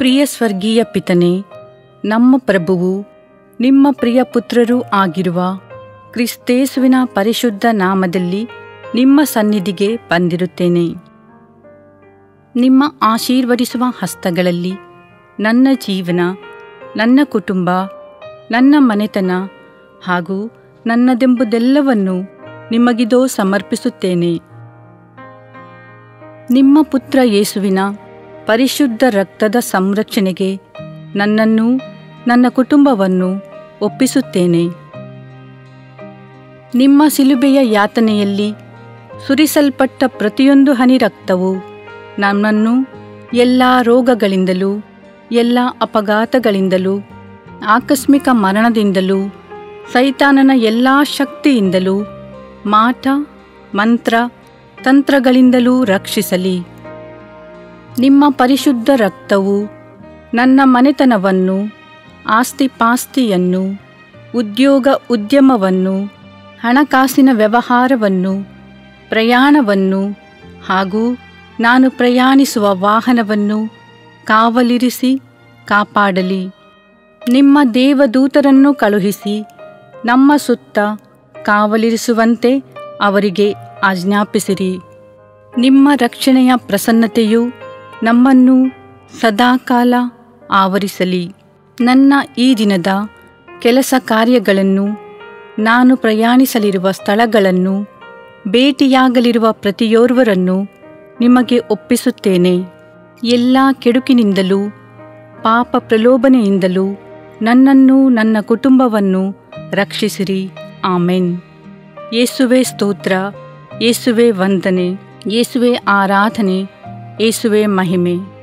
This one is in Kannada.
ಪ್ರಿಯ ಸ್ವರ್ಗೀಯ ಪಿತನೆ ನಮ್ಮ ಪ್ರಭುವು ನಿಮ್ಮ ಪ್ರಿಯ ಪುತ್ರರೂ ಆಗಿರುವ ಕ್ರಿಸ್ತೇಸುವಿನ ಪರಿಶುದ್ಧ ನಾಮದಲ್ಲಿ ನಿಮ್ಮ ಸನ್ನಿಧಿಗೆ ಬಂದಿರುತ್ತೇನೆ ನಿಮ್ಮ ಆಶೀರ್ವದಿಸುವ ಹಸ್ತಗಳಲ್ಲಿ ನನ್ನ ಜೀವನ ನನ್ನ ಕುಟುಂಬ ನನ್ನ ಮನೆತನ ಹಾಗೂ ನನ್ನದೆಂಬುದೆಲ್ಲವನ್ನು ನಿಮಗಿದೋ ಸಮರ್ಪಿಸುತ್ತೇನೆ ನಿಮ್ಮ ಪುತ್ರ ಯೇಸುವಿನ ಪರಿಶುದ್ಧ ರಕ್ತದ ಸಂರಕ್ಷಣೆಗೆ ನನ್ನನ್ನು ನನ್ನ ಕುಟುಂಬವನ್ನು ಒಪ್ಪಿಸುತ್ತೇನೆ ನಿಮ್ಮ ಸಿಲುಬೆಯ ಯಾತನೆಯಲ್ಲಿ ಸುರಿಸಲ್ಪಟ್ಟ ಪ್ರತಿಯೊಂದು ಹನಿ ರಕ್ತವು ನನ್ನನ್ನು ಎಲ್ಲ ರೋಗಗಳಿಂದಲೂ ಎಲ್ಲ ಅಪಘಾತಗಳಿಂದಲೂ ಆಕಸ್ಮಿಕ ಮರಣದಿಂದಲೂ ಸೈತಾನನ ಎಲ್ಲ ಶಕ್ತಿಯಿಂದಲೂ ಮಾಟ ಮಂತ್ರ ತಂತ್ರಗಳಿಂದಲೂ ರಕ್ಷಿಸಲಿ ನಿಮ್ಮ ಪರಿಶುದ್ಧ ರಕ್ತವು ನನ್ನ ಮನೆತನವನ್ನು ಆಸ್ತಿಪಾಸ್ತಿಯನ್ನು ಉದ್ಯೋಗ ಉದ್ಯಮವನ್ನು ಹಣಕಾಸಿನ ವ್ಯವಹಾರವನ್ನು ಪ್ರಯಾಣವನ್ನು ಹಾಗೂ ನಾನು ಪ್ರಯಾಣಿಸುವ ವಾಹನವನ್ನು ಕಾವಲಿರಿಸಿ ಕಾಪಾಡಲಿ ನಿಮ್ಮ ದೇವದೂತರನ್ನು ಕಳುಹಿಸಿ ನಮ್ಮ ಸುತ್ತ ಕಾವಲಿರಿಸುವಂತೆ ಅವರಿಗೆ ಆಜ್ಞಾಪಿಸಿರಿ ನಿಮ್ಮ ರಕ್ಷಣೆಯ ಪ್ರಸನ್ನತೆಯು ನಮ್ಮನ್ನು ಸದಾಕಾಲ ಆವರಿಸಲಿ ನನ್ನ ಈ ದಿನದ ಕೆಲಸ ಕಾರ್ಯಗಳನ್ನು ನಾನು ಪ್ರಯಾಣಿಸಲಿರುವ ಸ್ಥಳಗಳನ್ನು ಭೇಟಿಯಾಗಲಿರುವ ಪ್ರತಿಯೋರ್ವರನ್ನು ನಿಮಗೆ ಒಪ್ಪಿಸುತ್ತೇನೆ ಎಲ್ಲ ಕೆಡುಕಿನಿಂದಲೂ ಪಾಪ ಪ್ರಲೋಭನೆಯಿಂದಲೂ ನನ್ನನ್ನು ನನ್ನ ಕುಟುಂಬವನ್ನು ರಕ್ಷಿಸಿರಿ ಆಮೆನ್ ಯೇಸುವೆ ಸ್ತೋತ್ರ ಯೇಸುವೆ ವಂದನೆ ಯೇಸುವೆ ಆರಾಧನೆ ಯೇಸುವೆ ಮಹಿಮೆ